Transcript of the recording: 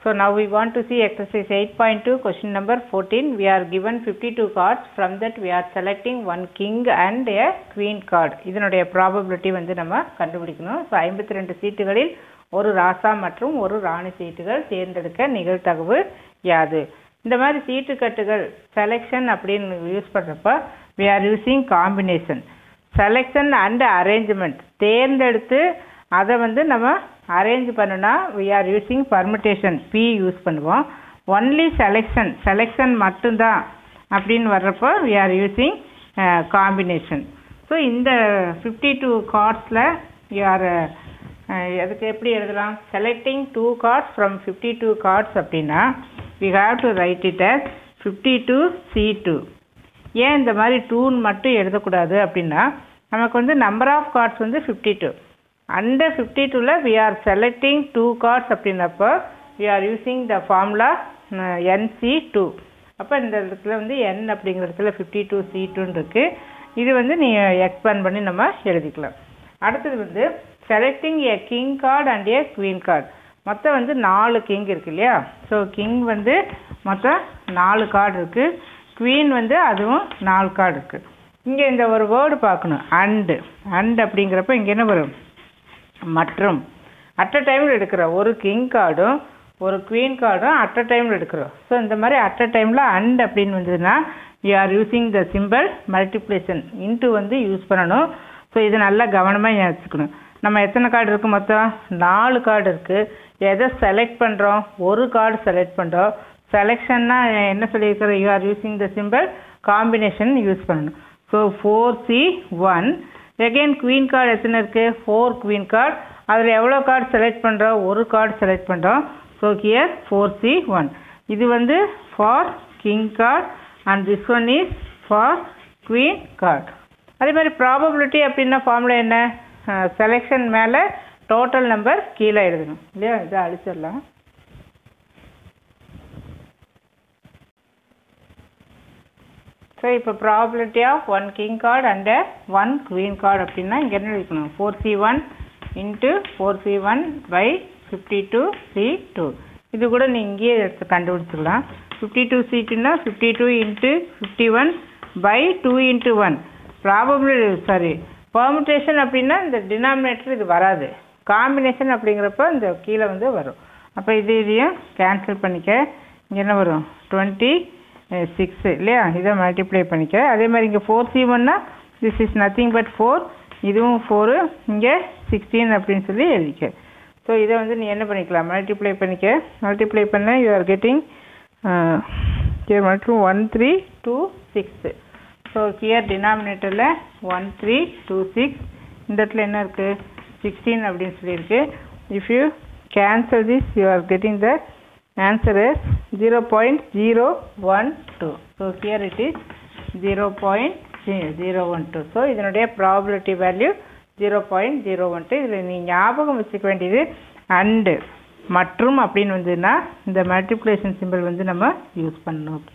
So now we want to see exercise 8.2 question number 14. We are given 52 cards. From that we are selecting one king and a queen card. இதனுடைய probability வந்து நம்ம கண்டுபிடிக்கணும். So ஐம்பத்தி ரெண்டு சீட்டுகளில் ஒரு ராசா மற்றும் ஒரு ராணி சீட்டுகள் தேர்ந்தெடுக்க நிகழ்தகவு யாது இந்த மாதிரி சீட்டுக்கட்டுகள் செலெக்ஷன் அப்படின்னு யூஸ் பண்ணுறப்ப we are using combination selection and arrangement தேர்ந்தெடுத்து அதை வந்து நம்ம அரேஞ்ச் பண்ணுனா we are using permutation p use பண்ணுவோம் ஒன்லி செலெக்ஷன் செலெக்ஷன் மட்டும்தான் அப்படின்னு வர்றப்போ we are using combination so இந்த ஃபிஃப்டி டூ கார்ட்ஸில் யார் அதுக்கு எப்படி எழுதலாம் selecting two cards from fifty two cards அப்படின்னா we have to write it as fifty two C two ஏன் இந்த மாதிரி டூன்னு மட்டும் எழுதக்கூடாது அப்படின்னா நமக்கு வந்து நம்பர் ஆஃப் கார்ட்ஸ் வந்து ஃபிஃப்டி டூ அண்டர் ஃபிஃப்டி டூவில் we are selecting two cards அப்படின்னப்போ we are using the formula N C two அப்போ இந்த இடத்துல வந்து என் அப்படிங்கிற இடத்துல ஃபிஃப்டி டூ சி டூன்னு இருக்குது இது வந்து நீ எக்ஸ்பேண்ட் பண்ணி நம்ம எழுதிக்கலாம் அடுத்தது வந்து selecting a king card and a queen card மொத்தம் வந்து நாலு கிங் இருக்கு இல்லையா ஸோ கிங் வந்து மொத்தம் நாலு கார்டு இருக்குது குவீன் வந்து அதுவும் நாலு கார்டு இருக்குது இங்கே இந்த ஒரு வேர்டு பார்க்கணும் அண்டு அண்ட் அப்படிங்கிறப்ப இங்கே என்ன வரும் மற்றும் அட் அ டைமில் எடுக்கிற ஒரு கிங் கார்டும் ஒரு குவீன் கார்டும் அட் அ டைமில் எடுக்கிறோம் ஸோ இந்த மாதிரி அட் அ டைமில் அண்ட் அப்படின்னு வந்ததுன்னா you are using the simple multiplication into வந்து யூஸ் பண்ணணும் ஸோ இது நல்லா கவனமாக வச்சுக்கணும் நம்ம எத்தனை கார்டு இருக்குது மொத்தம் நாலு கார்டு இருக்குது எதை செலக்ட் பண்ணுறோம் ஒரு கார்டு செலக்ட் பண்ணுறோம் செலெக்ஷன்னா என்ன சொல்லியிருக்கிறோம் you are using the simple combination use பண்ணணும் so four C one again queen card எத்தனை இருக்குது ஃபோர் குவீன் கார்டு அதில் எவ்வளோ கார்டு செலக்ட் பண்ணுறோம் ஒரு கார்டு செலக்ட் பண்ணுறோம் so here four C one இது வந்து for king card and this one is for queen card அதே மாதிரி ப்ராபபிலிட்டி அப்படின்னா ஃபார்முலா என்ன செலெக்ஷன் மேலே டோட்டல் நம்பர் கீழே எழுதணும் இல்லையா இதை அழிச்சிடலாம் ஸோ இப்போ probability of one king card and one queen card அப்படின்னா இங்கே என்ன எழுதிக்கணும் four C one into four C one by fifty two C two இது கூட நீ இங்கேயே எடுத்து கண்டுபிடிச்சிக்கலாம் ஃபிஃப்டி டூ சி டூனா fifty two into fifty one by two into one probably sorry permutation அப்படின்னா இந்த டினாமினேட்டர் இது வராது காம்பினேஷன் அப்படிங்கிறப்ப இந்த கீழே வந்து வரும் அப்போ இது இதையும் கேன்சல் பண்ணிக்க இங்கே என்ன வரும் டுவெண்ட்டி சிக்ஸு இல்லையா இதை மல்டிப்ளை பண்ணிக்க அதே மாதிரி இங்கே ஃபோர் சி ஒன்னா this is nothing but four இதுவும் ஃபோரு இங்கே சிக்ஸ்டீன் அப்படின்னு சொல்லி எழுதிக்க ஸோ இதை வந்து நீ என்ன பண்ணிக்கலாம் மல்டிப்ளை பண்ணிக்க மல்டிப்ளை பண்ண யூ ஆர் கெட்டிங் ஹியர் மற்றும் one three two six so here டினாமினேட்டரில் ஒன் த்ரீ டூ சிக்ஸ் இந்த இடத்துல என்ன இருக்குது சிக்ஸ்டீன் அப்படின்னு சொல்லியிருக்கு if you cancel this you are getting the answer is 0.012 so here it is 0.012 so இதனுடைய probability value 0.012 இதில் நீ ஞாபகம் வச்சுக்க வேண்டியது அண்டு மற்றும் அப்படின்னு வந்ததுன்னா இந்த மல்டிப்ளேஷன் சிம்பிள் வந்து நம்ம யூஸ் பண்ணணும்